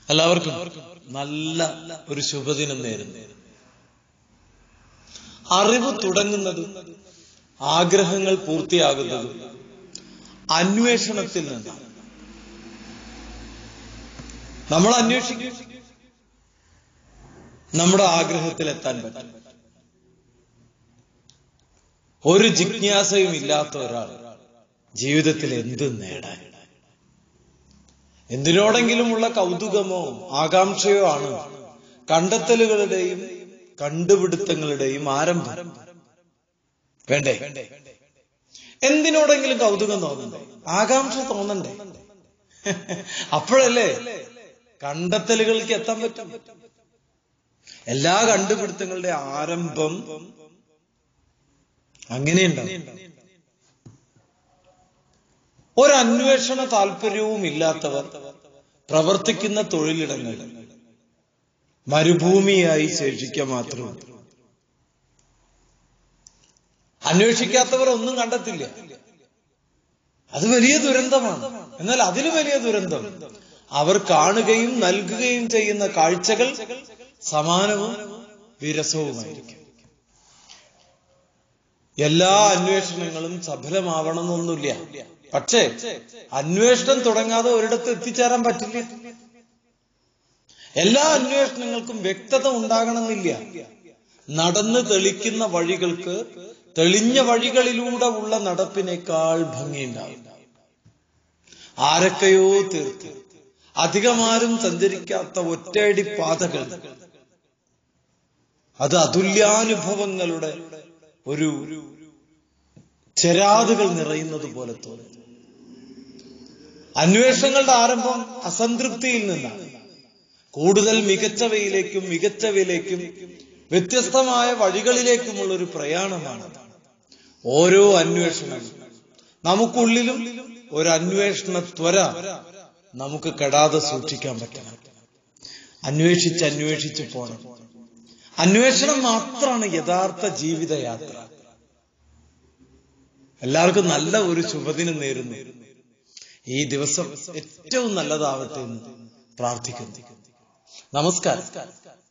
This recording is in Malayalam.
എല്ലാവർക്കും നല്ല ഒരു ശുഭദിനം നേരുന്നു അറിവ് തുടങ്ങുന്നതും ആഗ്രഹങ്ങൾ പൂർത്തിയാകുന്നതും അന്വേഷണത്തിൽ നിന്നാണ് നമ്മൾ അന്വേഷിക്കും നമ്മുടെ ആഗ്രഹത്തിൽ എത്താൻ പറ്റും ഒരു ജിജ്ഞാസയും ഇല്ലാത്ത ഒരാൾ ജീവിതത്തിൽ എന്ത് നേടാൻ എന്തിനോടെങ്കിലുമുള്ള കൗതുകമോ ആകാംക്ഷയോ ആണ് കണ്ടെത്തലുകളുടെയും കണ്ടുപിടുത്തങ്ങളുടെയും ആരംഭം വേണ്ടേ എന്തിനോടെങ്കിലും കൗതുകം തോന്നണ്ടേ ആകാംക്ഷ തോന്നണ്ടേ അപ്പോഴല്ലേ കണ്ടെത്തലുകൾക്ക് എത്താൻ പറ്റും എല്ലാ കണ്ടുപിടുത്തങ്ങളുടെ ആരംഭം അങ്ങനെയുണ്ടാവും ഒരന്വേഷണ താല്പര്യവും ഇല്ലാത്തവർ പ്രവർത്തിക്കുന്ന തൊഴിലിടങ്ങൾ മരുഭൂമിയായി ശേഷിക്കുക മാത്രമേ അന്വേഷിക്കാത്തവർ ഒന്നും കണ്ടെത്തില്ല അത് വലിയ ദുരന്തമാണ് എന്നാൽ അതിൽ വലിയ ദുരന്തം അവർ കാണുകയും നൽകുകയും ചെയ്യുന്ന കാഴ്ചകൾ സമാനവും വിരസവുമായിരിക്കും എല്ലാ അന്വേഷണങ്ങളും സഫലമാവണമെന്നൊന്നുമില്ല പക്ഷേ അന്വേഷണം തുടങ്ങാതെ ഒരിടത്ത് എത്തിച്ചേരാൻ പറ്റില്ല എല്ലാ അന്വേഷണങ്ങൾക്കും വ്യക്തത ഉണ്ടാകണമെന്നില്ല നടന്ന് തെളിക്കുന്ന വഴികൾക്ക് തെളിഞ്ഞ വഴികളിലൂടെ ഉള്ള നടപ്പിനേക്കാൾ ഭംഗിയുണ്ടാവും ആരൊക്കെയോ തീർത്ത് അധികമാരും സഞ്ചരിക്കാത്ത ഒറ്റയടി പാതകൾ അത് അതുല്യാനുഭവങ്ങളുടെ ഒരു ചെരാതുകൾ നിറയുന്നത് പോലെ തോന്നും അന്വേഷണങ്ങളുടെ ആരംഭം അസംതൃപ്തിയിൽ നിന്നാണ് കൂടുതൽ മികച്ചവയിലേക്കും മികച്ചവയിലേക്കും വ്യത്യസ്തമായ വഴികളിലേക്കുമുള്ള ഒരു പ്രയാണമാണ് ഓരോ അന്വേഷണവും നമുക്കുള്ളിലും ഒരു അന്വേഷണ ത്വര നമുക്ക് കെടാതെ സൂക്ഷിക്കാൻ പറ്റണം അന്വേഷിച്ച് അന്വേഷിച്ച് പോണം അന്വേഷണം മാത്രമാണ് യഥാർത്ഥ ജീവിതയാത്ര എല്ലാവർക്കും നല്ല ഒരു ശുഭദിനം നേരുന്നു ഈ ദിവസം ഏറ്റവും നല്ലതാവട്ടെ എന്ന് പ്രാർത്ഥിക്കുന്നു നമസ്കാരം